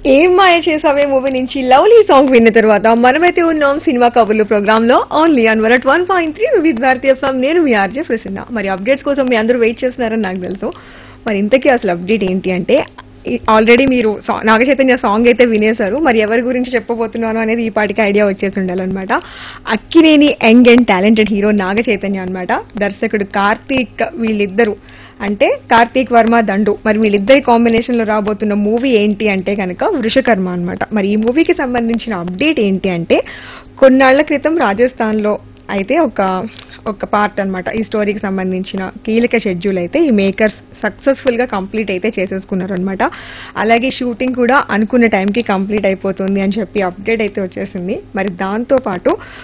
ఏం మాయ చేసావే మూవీ నుంచి lovely song విన్న తర్వాత మనమైతే ఉన్నాం సినిమా కబుర్లు ప్రోగ్రామ్ లో ఓన్లీ అన్ వరట్ one point three Vividh Bharati form నేను మీ ఆర్జే ప్రసన్న మరి అప్డేట్స్ కోసం మీ అందరూ వెయిట్ చేస్తున్నారని నాకు తెలుసు మరి ఇంతకీ అసలు అప్డేట్ ఏంటి అంటే ఆల్రెడీ మీరు సా- నాగ చైతన్య సాంగ్ అయితే వినేశారు మరి ఎవరి గురించి చెప్పబోతున్నాను అనేది ఈ పాటికి ఐడియా వచ్చేసి ఉండాలన్నమాట Akkineni young and talented hero Naga Chaitanya అనమాట దర్శకుడు కార్తీక్ వీళ్ళిద్దరు అంటే కార్తీక్ వర్మ దండు మరి వీళ్ళిద్దరి కాంబినేషన్ లో రాబోతున్న మూవీ ఏంటి అంటే కనుక వృషకర్మ అన్నమాట మరి ఈ మూవీకి సంబంధించిన అప్డేట్ ఏంటి అంటే కొన్నాళ్ల క్రితం రాజస్థాన్ లో అయితే ఒక ఒక పార్ట్ అన్నమాట ఈ స్టోరీకి సంబంధించిన కీలక షెడ్యూల్ అయితే ఈ మేకర్స్ సక్సెస్ఫుల్ గా కంప్లీట్ అయితే చేసేసుకున్నారు అనమాట అలాగే షూటింగ్ కూడా అనుకున్న టైంకి కంప్లీట్ అయిపోతుంది అని చెప్పి అప్డేట్ అయితే వచ్చేసింది మరి దాంతో పాటు